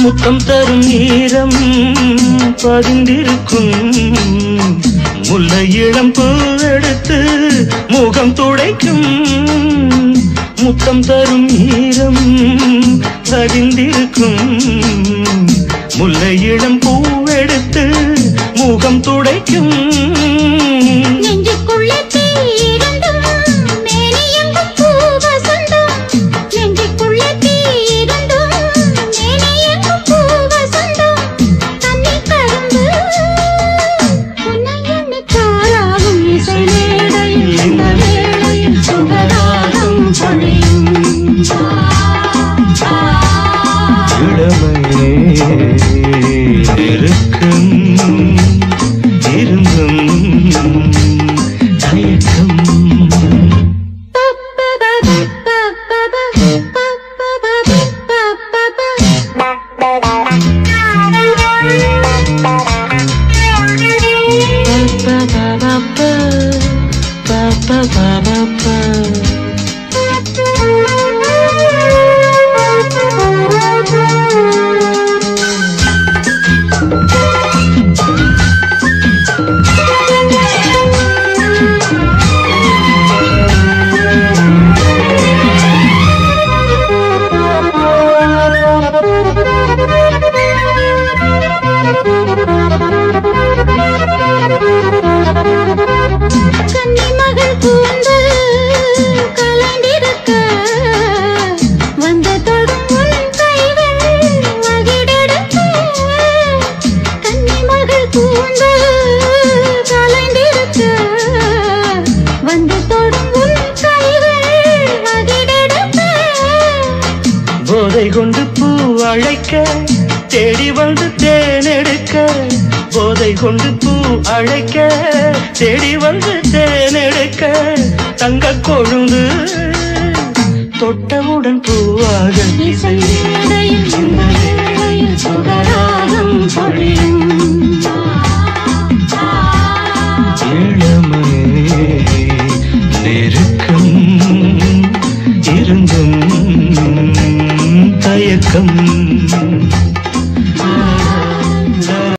முத்தம் தரும் நேரம் பதிந்திருக்கும் முல்லை இளம் பூவெடுத்து முகம் துடைக்கும் முத்தம் தரும் ஈரம் பதிந்திருக்கும் முல்லை இளம் பூவெடுத்து முகம் துடைக்கும் நெஞ்சுக்குள்ளே தீரண்டும் மேனியெங்கும் பூவசந்தம் நெஞ்சுக்குள்ளே தீரண்டும் மேனியெங்கும் பூவசந்தம் கண்ணில் கரும்பு உன்னை எண்ணி தாராகும் இசை மேடையில் இந்த வேளையில் சுகராகம் பொழியும் இளமையே நெருக்கம் இருந்தும் தயக்கம் கன்னிமகள் கூந்தல் கலைந்திருக்க வந்த தொடும் உன் கைகள் மகிழெடுக்க கன்னிமகள் கூந்தல் கலைந்திருக்க வந்து தொடும் உன் கைகள் மகிழெடுக்க போதை கொண்டு பூ அழைக்க தேடி வந்து தேனெடுக்க போதை கொண்டு பூ அழைக்க தேடி வந்து தேனெடுக்க தங்க கொழுந்து தொட்டவுடன் பூவாக இசை மேடையில் இந்த வேளையில் சுகராகம் பொழியும் இளமை நெருக்கம் இருந்தும் தயக்கம்